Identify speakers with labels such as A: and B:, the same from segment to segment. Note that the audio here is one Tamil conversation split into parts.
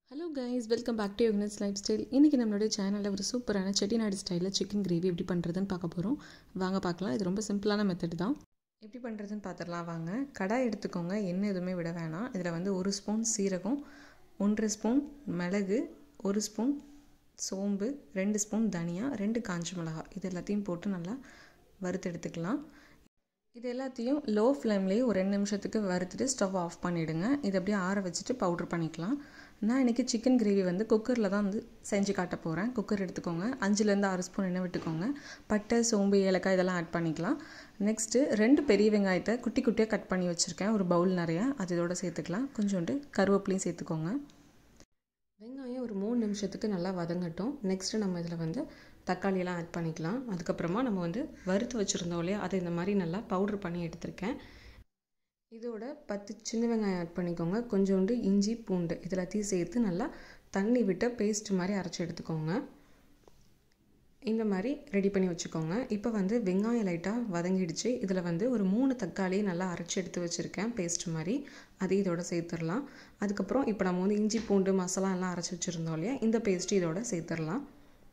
A: hello guys welcome back to யோகனஸ் லைஃப் ஸ்டைல் இன்றைக்கி நம்மளுடைய சேனலில் ஒரு சூப்பரான செட்டிநாடு ஸ்டைலில் சிக்கன் கிரேவி எப்படி பண்ணுறதுன்னு பார்க்க போகிறோம் வாங்க பார்க்கலாம் இது ரொம்ப சிம்பிளான மெத்தட் தான் எப்படி பண்ணுறதுன்னு பார்த்துடலாம் வாங்க கடாய் எடுத்துக்கோங்க எண்ணெய் எதுவுமே விட வேணாம் இதில் வந்து ஒரு ஸ்பூன் சீரகம் ஒன்றரை ஸ்பூன் மிளகு ஒரு ஸ்பூன் சோம்பு ரெண்டு ஸ்பூன் தனியா ரெண்டு காஞ்ச மிளகா இது எல்லாத்தையும் போட்டு நல்லா வறுத்து எடுத்துக்கலாம் இது எல்லாத்தையும் லோ ஃப்ளேம்லேயே ஒரு ரெண்டு நிமிஷத்துக்கு வறுத்துட்டு ஸ்டவ் ஆஃப் பண்ணிவிடுங்க இதை அப்படியே ஆற வச்சுட்டு பவுட்ரு பண்ணிக்கலாம் நான் இன்றைக்கி சிக்கன் கிரேவி வந்து குக்கரில் தான் வந்து செஞ்சு காட்ட போகிறேன் குக்கர் எடுத்துக்கோங்க அஞ்சுலேருந்து ஆறு ஸ்பூன் எண்ணெய் விட்டுக்கோங்க பட்டை சோம்பு ஏலக்காய் இதெல்லாம் ஆட் பண்ணிக்கலாம் நெக்ஸ்ட்டு ரெண்டு பெரிய வெங்காயத்தை குட்டி குட்டியாக கட் பண்ணி வச்சுருக்கேன் ஒரு பவுல் நிறையா அது இதோட சேர்த்துக்கலாம் கொஞ்சோண்டு கருவேப்பிலையும் சேர்த்துக்கோங்க வெங்காயம் ஒரு மூணு நிமிஷத்துக்கு நல்லா வதங்கட்டும் நெக்ஸ்ட்டு நம்ம இதில் வந்து தக்காளியெல்லாம் ஆட் பண்ணிக்கலாம் அதுக்கப்புறமா நம்ம வந்து வறுத்து வச்சுருந்தோம் இல்லையா அதை இந்த மாதிரி நல்லா பவுட்ரு பண்ணி எடுத்திருக்கேன் இதோட பத்து சின்ன வெங்காயம் ஆட் பண்ணிக்கோங்க கொஞ்சோண்டு இஞ்சி பூண்டு இது எல்லாத்தையும் சேர்த்து நல்லா தண்ணி விட்டு பேஸ்ட் மாதிரி அரைச்சி எடுத்துக்கோங்க இந்த மாதிரி ரெடி பண்ணி வச்சுக்கோங்க இப்போ வந்து வெங்காயம் லைட்டாக வதங்கிடுச்சு இதில் வந்து ஒரு மூணு தக்காளி நல்லா அரைச்சி எடுத்து வச்சுருக்கேன் பேஸ்ட் மாதிரி அது இதோட சேர்த்துடலாம் அதுக்கப்புறம் இப்போ நம்ம வந்து இஞ்சி பூண்டு மசாலா எல்லாம் அரைச்சி வச்சுருந்தோம் இல்லையா இந்த பேஸ்ட்டு இதோட சேர்த்துடலாம்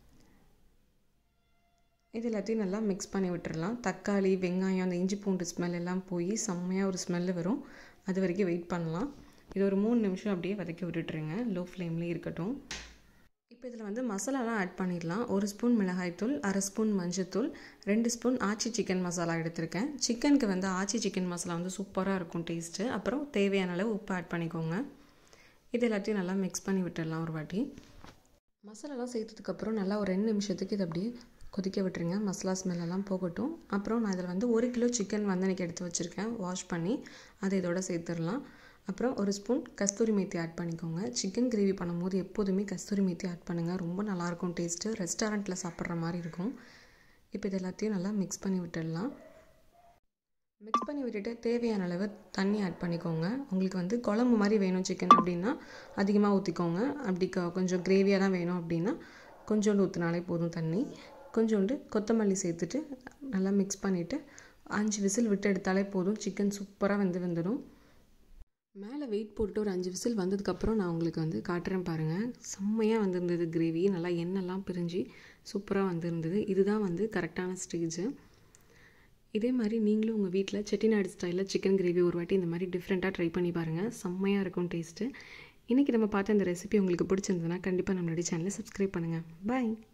A: இது எல்லாத்தையும் நல்லா மிக்ஸ் பண்ணி விட்டுறலாம் தக்காளி வெங்காயம் அந்த இஞ்சி பூண்டு ஸ்மெல் எல்லாம் போய் செம்மையாக ஒரு ஸ்மெல்லு வரும் அது வரைக்கும் வெயிட் பண்ணலாம் இது ஒரு மூணு நிமிஷம் அப்படியே வதக்கி விட்டுட்டுருங்க லோ ஃப்ளேம்லேயே இருக்கட்டும் இப்போ இதில் வந்து மசாலாலாம் ஆட் பண்ணிடலாம் ஒரு ஸ்பூன் மிளகாய்த்தூள் அரை ஸ்பூன் மஞ்சத்தூள் ரெண்டு ஸ்பூன் ஆச்சி சிக்கன் மசாலா எடுத்திருக்கேன் சிக்கனுக்கு வந்து ஆச்சி சிக்கன் மசாலா வந்து சூப்பராக இருக்கும் டேஸ்ட்டு அப்புறம் தேவையான அளவு உப்பு ஆட் பண்ணிக்கோங்க இது எல்லாத்தையும் நல்லா மிக்ஸ் பண்ணி விட்டுடலாம் ஒரு வாட்டி மசாலாலாம் சேர்த்ததுக்கப்புறம் நல்லா ஒரு ரெண்டு நிமிஷத்துக்கு இது அப்படியே கொதிக்க விட்டுருங்க மசாலா ஸ்மெல்லாம் போகட்டும் அப்புறம் நான் இதில் வந்து ஒரு கிலோ சிக்கன் வந்து எனக்கு எடுத்து வச்சுருக்கேன் வாஷ் பண்ணி அதை இதோட சேர்த்துடலாம் அப்புறம் ஒரு ஸ்பூன் கஸ்தூரி மேத்தி ஆட் பண்ணிக்கோங்க சிக்கன் கிரேவி பண்ணும்போது எப்போதுமே கஸ்தூரி மேத்தி ஆட் பண்ணுங்கள் ரொம்ப நல்லாயிருக்கும் டேஸ்ட்டு ரெஸ்டாரண்ட்டில் சாப்பிட்ற மாதிரி இருக்கும் இப்போ இது எல்லாத்தையும் நல்லா மிக்ஸ் பண்ணி விட்டுடலாம் மிக்ஸ் பண்ணி விட்டுட்டு தேவையான அளவு தண்ணி ஆட் பண்ணிக்கோங்க உங்களுக்கு வந்து குழம்பு மாதிரி வேணும் சிக்கன் அப்படின்னா அதிகமாக ஊற்றிக்கோங்க அப்படி கொஞ்சம் கிரேவியாக தான் வேணும் அப்படின்னா கொஞ்சோண்டு ஊற்றினாலே போதும் தண்ணி கொஞ்சோண்டு கொத்தமல்லி சேர்த்துட்டு நல்லா மிக்ஸ் பண்ணிவிட்டு அஞ்சு விசில் விட்டு எடுத்தாலே போதும் சிக்கன் சூப்பராக வந்து வந்துடும் மேலே வெயிட் போட்டு ஒரு அஞ்சு விசில் வந்ததுக்கப்புறம் நான் உங்களுக்கு வந்து காட்டுறேன் பாருங்கள் செம்மையாக வந்திருந்தது கிரேவி நல்லா எண்ணெய்லாம் பிரிஞ்சு சூப்பராக வந்திருந்தது இதுதான் வந்து கரெக்டான ஸ்டேஜு இதே மாதிரி நீங்களும் உங்கள் வீட்டில் செட்டிநாடு ஸ்டைலில் சிக்கன் கிரேவி ஒரு வாட்டி இந்த மாதிரி டிஃப்ரெண்ட்டாக ட்ரை பண்ணி பாருங்கள் செம்மையாக இருக்கும் டேஸ்ட்டு இன்றைக்கி நம்ம பார்த்த இந்த ரெசிபி உங்களுக்கு பிடிச்சிருந்ததுன்னா கண்டிப்பாக நம்மளுடைய சேனலை சப்ஸ்கிரைப் பண்ணுங்கள் பாய்